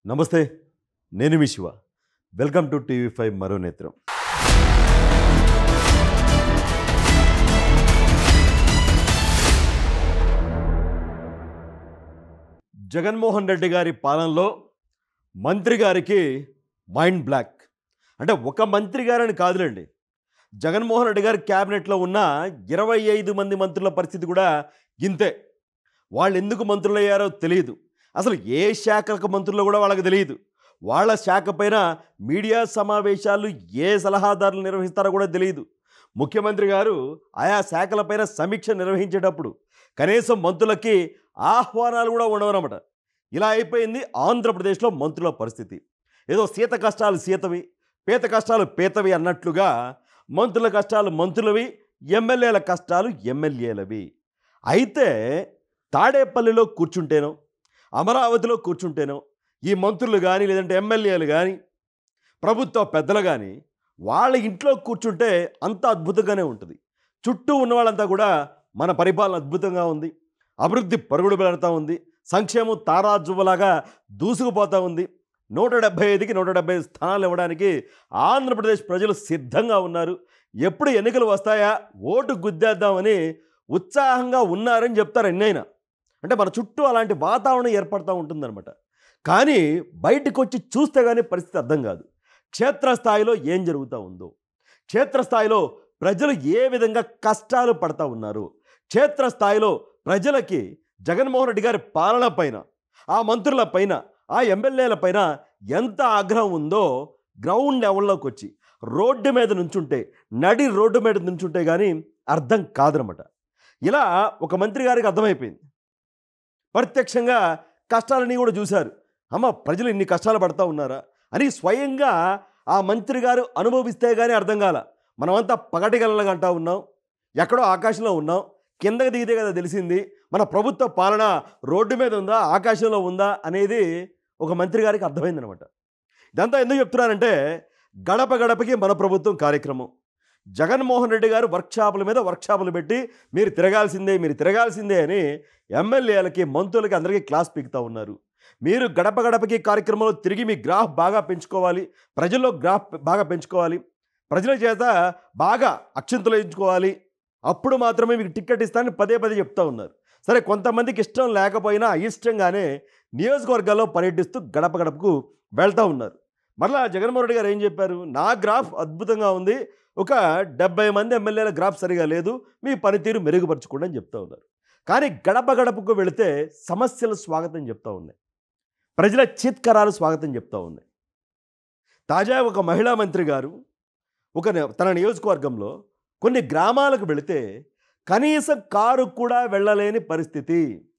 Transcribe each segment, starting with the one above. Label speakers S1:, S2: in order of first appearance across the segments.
S1: నమస్తే నేను మీ Shiva welcome to TV five మరో నేత్రం జగన్మోహన్ రెడ్డి గారి పాలనలో మంత్రి గారికి మైండ్ బ్లాక్ అంటే ఒక మంత్రి గారని కాదులేండి జగన్మోహన్ రెడ్డి గారి క్యాబినెట్లో ఉన్న ఇరవై ఐదు మంది మంత్రుల పరిస్థితి కూడా ఇంతే వాళ్ళు ఎందుకు మంత్రులయ్యారో తెలియదు అసలు ఏ శాఖలకు మంత్రులు కూడా వాళ్ళకి తెలియదు వాళ్ళ శాఖ పైన మీడియా సమావేశాలు ఏ సలహాదారులు నిర్వహిస్తారో కూడా తెలియదు ముఖ్యమంత్రి గారు ఆయా శాఖలపైన సమీక్ష నిర్వహించేటప్పుడు కనీసం మంత్రులకి ఆహ్వానాలు కూడా ఉండవన్నమాట ఇలా అయిపోయింది ఆంధ్రప్రదేశ్లో మంత్రుల పరిస్థితి ఏదో సీత కష్టాలు సీతవి పీత కష్టాలు పీతవి అన్నట్లుగా మంత్రుల కష్టాలు మంత్రులవి ఎమ్మెల్యేల కష్టాలు ఎమ్మెల్యేలవి అయితే తాడేపల్లిలో కూర్చుంటేనో అమరావతిలో కూర్చుంటేనో ఈ మంత్రులు కానీ లేదంటే ఎమ్మెల్యేలు కానీ ప్రభుత్వ పెద్దలు కానీ వాళ్ళ ఇంట్లో కూర్చుంటే అంత అద్భుతంగానే ఉంటుంది చుట్టూ ఉన్న వాళ్ళంతా కూడా మన పరిపాలన అద్భుతంగా ఉంది అభివృద్ధి పరుగుడు పెడతా ఉంది సంక్షేమం తారాజువ్వలాగా దూసుకుపోతూ ఉంది నూట డెబ్బై ఐదుకి నూట డెబ్బై ఐదు స్థానాలు ఇవ్వడానికి ఆంధ్రప్రదేశ్ ప్రజలు సిద్ధంగా ఉన్నారు ఎప్పుడు ఎన్నికలు వస్తాయా ఓటు గుద్దేద్దామని ఉత్సాహంగా ఉన్నారని చెప్తారు ఎన్నైనా అంటే మన చుట్టూ అలాంటి వాతావరణం ఏర్పడుతూ ఉంటుందన్నమాట కానీ బయటకు వచ్చి చూస్తే కానీ పరిస్థితి అర్థం కాదు క్షేత్రస్థాయిలో ఏం జరుగుతూ ఉందో క్షేత్రస్థాయిలో ప్రజలు ఏ విధంగా కష్టాలు పడతా ఉన్నారు క్షేత్రస్థాయిలో ప్రజలకి జగన్మోహన్ రెడ్డి గారి పాలన పైన ఆ మంత్రుల పైన ఆ ఎమ్మెల్యేల పైన ఎంత ఆగ్రహం ఉందో గ్రౌండ్ లెవెల్లోకి వచ్చి రోడ్డు మీద నుంచుంటే నడి రోడ్డు మీద నుంచుంటే కానీ అర్థం కాదనమాట ఇలా ఒక మంత్రి గారికి అర్థమైపోయింది ప్రత్యక్షంగా కష్టాలని కూడా చూశారు అమ్మ ప్రజలు ఇన్ని కష్టాలు పడతా ఉన్నారా అని స్వయంగా ఆ మంత్రి గారు అనుభవిస్తే కానీ అర్థం కాల మనమంతా పగటిగలగంటా ఉన్నాం ఎక్కడో ఆకాశంలో ఉన్నాం కిందకి దిగితే కదా తెలిసింది మన ప్రభుత్వ పాలన రోడ్డు మీద ఉందా ఆకాశంలో ఉందా అనేది ఒక మంత్రి గారికి అర్థమైందనమాట ఇదంతా ఎందుకు చెప్తున్నానంటే గడప గడపకి మన ప్రభుత్వం కార్యక్రమం జగన్మోహన్ రెడ్డి గారు వర్క్షాపుల మీద వర్క్షాపులు పెట్టి మీరు తిరగాల్సిందే మీరు తిరగాల్సిందే అని ఎమ్మెల్యేలకి మంత్రులకి అందరికీ క్లాస్ పీకుతూ ఉన్నారు మీరు గడప గడపకి కార్యక్రమంలో తిరిగి మీ గ్రాఫ్ బాగా పెంచుకోవాలి ప్రజల్లో గ్రాఫ్ బాగా పెంచుకోవాలి ప్రజల చేత బాగా అక్షంతలు వేయించుకోవాలి అప్పుడు మాత్రమే మీకు టికెట్ ఇస్తానని పదే పదే చెప్తా ఉన్నారు సరే కొంతమందికి ఇష్టం లేకపోయినా ఇష్టంగానే నియోజకవర్గాల్లో పర్యటిస్తూ గడప గడపకు వెళ్తూ ఉన్నారు మరలా జగన్మోహన్ రెడ్డి గారు ఏం చెప్పారు నా గ్రాఫ్ అద్భుతంగా ఉంది ఒక డెబ్బై మంది ఎమ్మెల్యేల గ్రాఫ్ సరిగా లేదు మీ పనితీరు మెరుగుపరచుకోండి అని చెప్తా ఉన్నారు కానీ గడప గడపకు వెళితే సమస్యలు స్వాగతం చెప్తా ఉన్నాయి ప్రజల చిత్కరాలు స్వాగతం చెప్తా ఉన్నాయి తాజా ఒక మహిళా మంత్రి గారు ఒక ని- తన నియోజకవర్గంలో కొన్ని గ్రామాలకు వెళితే కనీసం కారు కూడా వెళ్ళలేని పరిస్థితి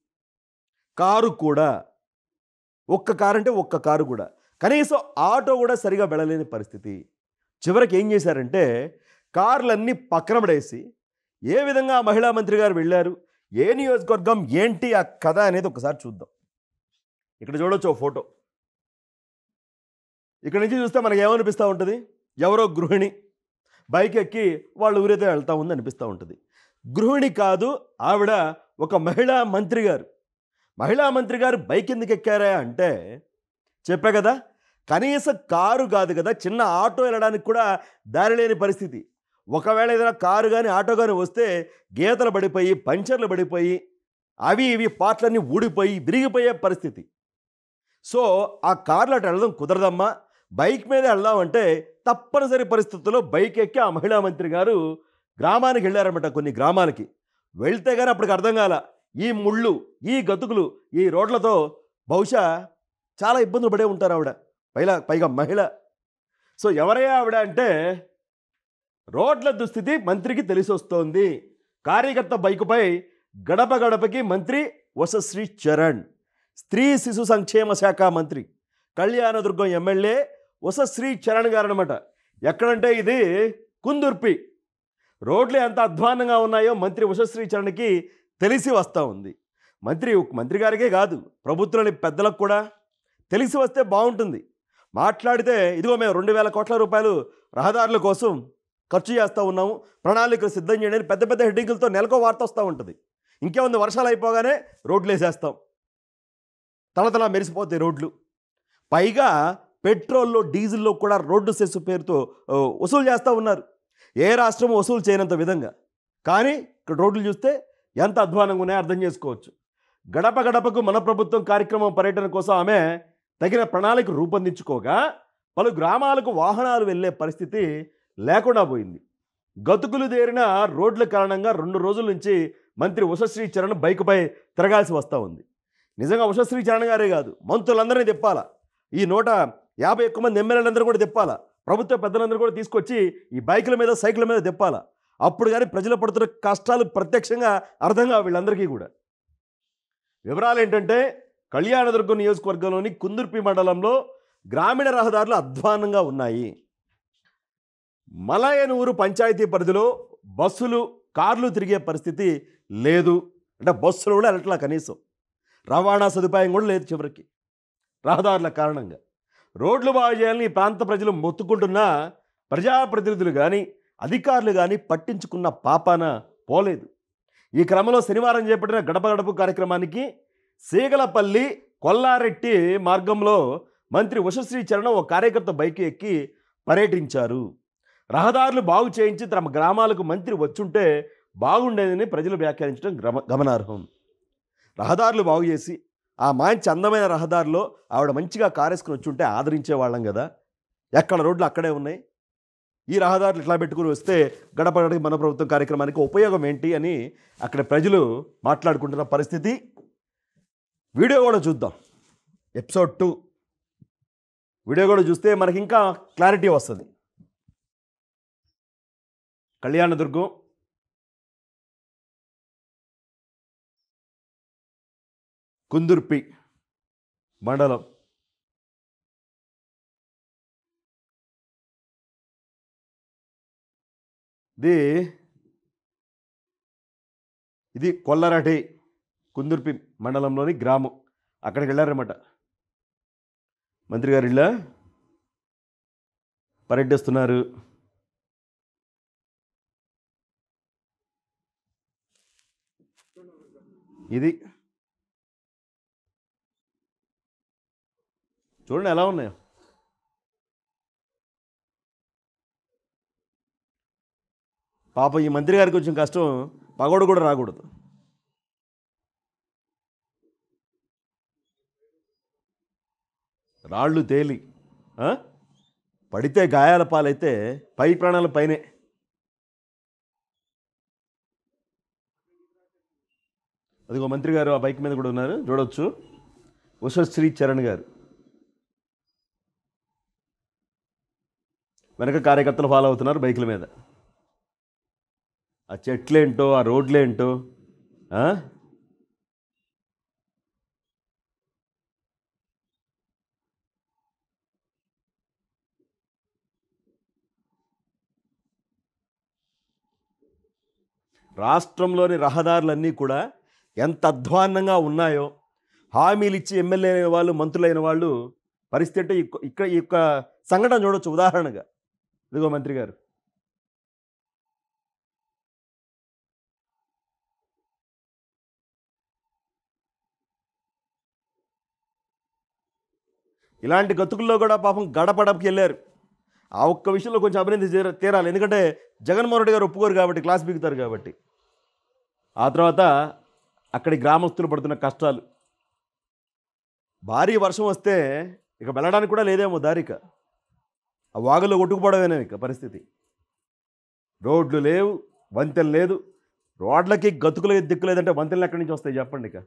S1: కారు కూడా ఒక్క కారు అంటే ఒక్క కారు కూడా కనీసం ఆటో కూడా సరిగా వెళ్ళలేని పరిస్థితి చివరికి ఏం చేశారంటే కార్లన్నీ పక్కన పడేసి ఏ విధంగా ఆ మహిళా మంత్రి గారు వెళ్ళారు ఏ నియోజకవర్గం ఏంటి ఆ కథ అనేది ఒకసారి చూద్దాం ఇక్కడ చూడొచ్చు ఓ ఫోటో ఇక్కడ నుంచి చూస్తే మనకి ఏమనిపిస్తూ ఉంటుంది ఎవరో గృహిణి బైక్ ఎక్కి వాళ్ళ ఊరైతే వెళ్తా ఉంది అనిపిస్తూ ఉంటుంది గృహిణి కాదు ఆవిడ ఒక మహిళా మంత్రి గారు మహిళా మంత్రి గారు బైక్ ఎందుకు ఎక్కారా అంటే చెప్పా కదా కనీసం కారు కాదు కదా చిన్న ఆటో వెళ్ళడానికి కూడా దారి లేని పరిస్థితి ఒకవేళ ఏదైనా కారు కానీ ఆటో కానీ వస్తే గీతలు పడిపోయి పంచర్లు పడిపోయి అవి ఇవి పార్ట్లన్నీ ఊడిపోయి విరిగిపోయే పరిస్థితి సో ఆ కార్లో అటు వెళ్ళడం కుదరదమ్మా బైక్ మీద వెళ్దామంటే తప్పనిసరి పరిస్థితుల్లో బైక్ ఎక్కి ఆ మహిళా మంత్రి గారు గ్రామానికి వెళ్ళారన్నమాట కొన్ని గ్రామాలకి వెళ్తే కానీ అప్పటికి అర్థం కాల ఈ ముళ్ళు ఈ గతుకులు ఈ రోడ్లతో బహుశా చాలా ఇబ్బందులు పడే ఉంటారు ఆవిడ పైలా పైగా మహిళ సో ఎవరయ్యా ఆవిడ అంటే రోడ్ల దుస్థితి మంత్రికి తెలిసి వస్తోంది కార్యకర్త బైకుపై గడప గడపకి మంత్రి వసశ్రీ చరణ్ స్త్రీ శిశు సంక్షేమ శాఖ మంత్రి కళ్యాణదుర్గం ఎమ్మెల్యే వసశ్రీ చరణ్ గారు అనమాట ఎక్కడంటే ఇది కుందుర్పి రోడ్లు ఎంత అధ్వానంగా ఉన్నాయో మంత్రి ఉషశ్రీ చరణ్కి తెలిసి వస్తూ ఉంది మంత్రి మంత్రి గారికే కాదు ప్రభుత్వంలోని పెద్దలకు కూడా తెలిసి వస్తే బాగుంటుంది మాట్లాడితే ఇదిగో మేము రెండు వేల కోట్ల రూపాయలు రహదారుల కోసం ఖర్చు చేస్తూ ఉన్నాము ప్రణాళికలు సిద్ధం చేయండి అని పెద్ద పెద్ద హెడ్డింగులతో నెలకో వార్త వస్తూ ఉంటుంది ఇంకేముంది వర్షాలు అయిపోగానే రోడ్లు వేసేస్తాం తలతలా మెరిసిపోతాయి రోడ్లు పైగా పెట్రోల్లో డీజిల్లో కూడా రోడ్డు సెస్ పేరుతో ఆ, వసూలు చేస్తూ ఉన్నారు ఏ రాష్ట్రం వసూలు చేయనంత విధంగా కానీ ఇక్కడ రోడ్లు చూస్తే ఎంత అధ్వానంగా ఉన్నాయో అర్థం చేసుకోవచ్చు గడప గడపకు మన ప్రభుత్వం కార్యక్రమం పర్యటన కోసం ఆమె తగిన ప్రణాళిక రూపొందించుకోగా పలు గ్రామాలకు వాహనాలు వెళ్ళే పరిస్థితి లేకుండా పోయింది గతుకులు దేరిన రోడ్ల కారణంగా రెండు రోజుల నుంచి మంత్రి ఉషశ్రీ చరణ్ బైకుపై తిరగాల్సి వస్తూ ఉంది నిజంగా ఉషశ్రీ చరణ్ గారే కాదు మంత్రులందరినీ తిప్పాలా ఈ నూట యాభై ఒక్క మంది ఎమ్మెల్యేలందరూ కూడా తిప్పాలా ప్రభుత్వ పెద్దలందరూ కూడా తీసుకొచ్చి ఈ బైకుల మీద సైకిళ్ళ మీద తిప్పాలా అప్పుడు కానీ ప్రజలు పడుతున్న కష్టాలు ప్రత్యక్షంగా అర్థం కావు వీళ్ళందరికీ కూడా వివరాలు ఏంటంటే కళ్యాణదుర్గం నియోజకవర్గంలోని కుందుర్పి మండలంలో గ్రామీణ రహదారులు అధ్వానంగా ఉన్నాయి మలయనూరు పంచాయతీ పరిధిలో బస్సులు కార్లు తిరిగే పరిస్థితి లేదు అంటే బస్సులు కూడా వెళ్ళట్లా కనీసం రవాణా సదుపాయం కూడా లేదు చివరికి రహదారుల కారణంగా రోడ్లు బాగు చేయాలని ఈ ప్రాంత ప్రజలు మొత్తుకుంటున్నా ప్రజాప్రతినిధులు కానీ అధికారులు కానీ పట్టించుకున్న పాపాన పోలేదు ఈ క్రమంలో శనివారం చేపట్టిన గడప గడప కార్యక్రమానికి సీగలపల్లి కొల్లారెట్టి మార్గంలో మంత్రి ఉషశ్రీ చరణ్ ఓ కార్యకర్త బైక్ ఎక్కి పర్యటించారు రహదారులు బాగు చేయించి తమ గ్రామాలకు మంత్రి వచ్చుంటే బాగుండేదని ప్రజలు వ్యాఖ్యానించడం గమ గమనార్హం రహదారులు బాగు చేసి ఆ మంచి అందమైన రహదారిలో ఆవిడ మంచిగా కారేసుకుని వచ్చుంటే ఆదరించే వాళ్ళం కదా ఎక్కడ రోడ్లు అక్కడే ఉన్నాయి ఈ రహదారులు ఇట్లా పెట్టుకుని వస్తే గడప గడప మన ప్రభుత్వం కార్యక్రమానికి ఉపయోగం ఏంటి అని అక్కడ ప్రజలు మాట్లాడుకుంటున్న పరిస్థితి వీడియో కూడా చూద్దాం ఎపిసోడ్ టూ వీడియో కూడా చూస్తే మనకి ఇంకా క్లారిటీ వస్తుంది కళ్యాణదుర్గం కుందుర్పి మండలం ఇది ఇది కొల్లరటి కుందుర్పి మండలంలోని గ్రామం అక్కడికి వెళ్ళారన్నమాట మంత్రి గారు ఇళ్ళ పర్యటిస్తున్నారు ఇది చూడండి ఎలా ఉన్నాయో పాప ఈ మంత్రి గారికి కొంచెం కష్టం పగోడు కూడా రాకూడదు రాళ్ళు తేలి ఆ? పడితే గాయాల పాలైతే పై ప్రాణాల పైనే అదిగో మంత్రి గారు ఆ బైక్ మీద కూడా ఉన్నారు చూడొచ్చు ఉషశ్రీ చరణ్ గారు వెనక కార్యకర్తలు ఫాలో అవుతున్నారు బైకుల మీద ఆ చెట్లేంటో ఆ రోడ్లేంటో ఆ? రాష్ట్రంలోని రహదారులన్నీ కూడా ఎంత అధ్వాన్నంగా ఉన్నాయో హామీలు ఇచ్చి ఎమ్మెల్యే అయిన వాళ్ళు మంత్రులైన వాళ్ళు పరిస్థితి అంటే ఇక్క- ఇక్కడ ఈ యొక్క సంఘటన చూడొచ్చు ఉదాహరణగా ఇదిగో మంత్రి గారు ఇలాంటి గతుకుల్లో కూడా పాపం గడపడపకి వెళ్ళారు ఆ ఒక్క విషయంలో కొంచెం అభినంది తీర- తీరాలి ఎందుకంటే జగన్మోహన్ రెడ్డి గారు ఒప్పుకోరు కాబట్టి క్లాస్ బిగుతారు కాబట్టి ఆ తర్వాత అక్కడి గ్రామస్తులు పడుతున్న కష్టాలు భారీ వర్షం వస్తే ఇక వెళ్ళడానికి కూడా లేదేమో దారిక ఆ వాగులో కొట్టుకుపోవడమేనే ఇక పరిస్థితి రోడ్లు లేవు వంతెన లేదు రోడ్లకి గతుకులు దిక్కు లేదంటే వంతెనలు ఎక్కడి నుంచి వస్తాయి చెప్పండి ఇక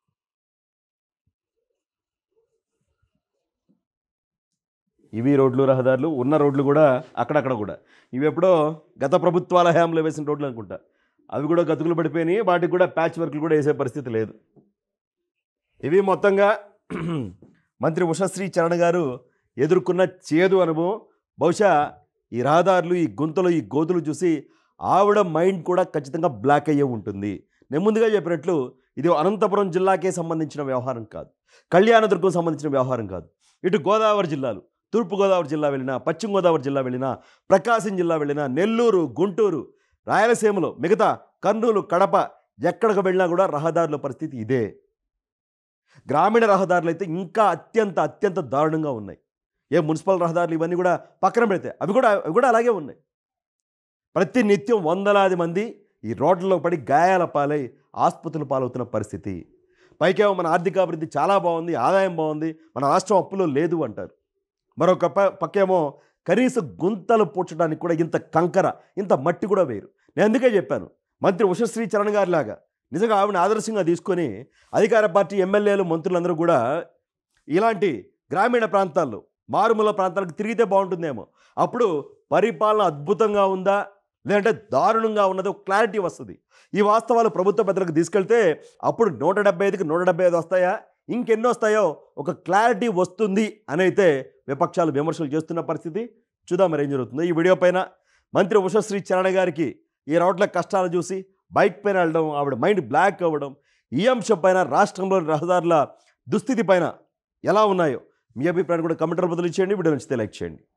S1: ఇవి రోడ్లు రహదారులు ఉన్న రోడ్లు కూడా అక్కడక్కడ కూడా ఇవి ఎప్పుడో గత ప్రభుత్వాల హయాంలో వేసిన రోడ్లు అనుకుంటా అవి కూడా గతుకులు పడిపోయినాయి వాటికి కూడా ప్యాచ్ వర్క్లు కూడా వేసే పరిస్థితి లేదు ఇవి మొత్తంగా మంత్రి ఉషశ్రీ చరణ్ గారు ఎదుర్కొన్న చేదు అనుభవం బహుశా ఈ రహదారులు ఈ గుంతలు ఈ గోతులు చూసి ఆవిడ మైండ్ కూడా ఖచ్చితంగా బ్లాక్ అయ్యే ఉంటుంది నేను ముందుగా చెప్పినట్లు ఇది అనంతపురం జిల్లాకే సంబంధించిన వ్యవహారం కాదు కళ్యాణదుర్గం సంబంధించిన వ్యవహారం కాదు ఇటు గోదావరి జిల్లాలు తూర్పుగోదావరి జిల్లా వెళ్ళినా పశ్చిమ గోదావరి జిల్లా వెళ్ళినా ప్రకాశం జిల్లా వెళ్ళినా నెల్లూరు గుంటూరు రాయలసీమలో మిగతా కర్నూలు కడప ఎక్కడికి వెళ్ళినా కూడా రహదారుల పరిస్థితి ఇదే గ్రామీణ రహదారులు అయితే ఇంకా అత్యంత అత్యంత దారుణంగా ఉన్నాయి ఏ మున్సిపల్ రహదారులు ఇవన్నీ కూడా పక్కన పెడితే అవి కూడా అవి కూడా అలాగే ఉన్నాయి ప్రతి నిత్యం వందలాది మంది ఈ రోడ్లలో పడి గాయాల పాలై ఆసుపత్రుల పాలవుతున్న పరిస్థితి పైకేమో మన ఆర్థికాభివృద్ధి చాలా బాగుంది ఆదాయం బాగుంది మన రాష్ట్రం అప్పులో లేదు అంటారు మరొక ప- పక్కేమో కనీస గుంతలు పూడ్చడానికి కూడా ఇంత కంకర ఇంత మట్టి కూడా వేరు నేను అందుకే చెప్పాను మంత్రి ఉషశ్రీ చరణ్ గారి లాగా నిజంగా ఆవిడని ఆదర్శంగా తీసుకొని అధికార పార్టీ ఎమ్మెల్యేలు మంత్రులందరూ కూడా ఇలాంటి గ్రామీణ ప్రాంతాల్లో మారుమూల ప్రాంతాలకు తిరిగితే బాగుంటుందేమో అప్పుడు పరిపాలన అద్భుతంగా ఉందా లేదంటే దారుణంగా ఉన్నదో క్లారిటీ వస్తుంది ఈ వాస్తవాలు ప్రభుత్వ పెద్దలకు తీసుకెళ్తే అప్పుడు నూట డెబ్బై ఐదుకి నూట డెబ్బై ఐదు వస్తాయా ఇంకెన్ని వస్తాయో ఒక క్లారిటీ వస్తుంది అని అయితే విపక్షాలు విమర్శలు చేస్తున్న పరిస్థితి చూద్దాం మరి ఏం జరుగుతుందో ఈ వీడియో పైన మంత్రి ఉషశ్రీ చరణ్ గారికి ఈ రోడ్ల కష్టాలు చూసి బైక్ పైన వెళ్ళడం ఆవిడ మైండ్ బ్లాక్ అవ్వడం ఈ అంశం పైన రాష్ట్రంలోని రహదారుల దుస్థితి పైన ఎలా ఉన్నాయో మీ అభిప్రాయం కూడా కమెంటర్ బదులు ఇచ్చేయండి వీడియో నచ్చితే లైక్ చేయండి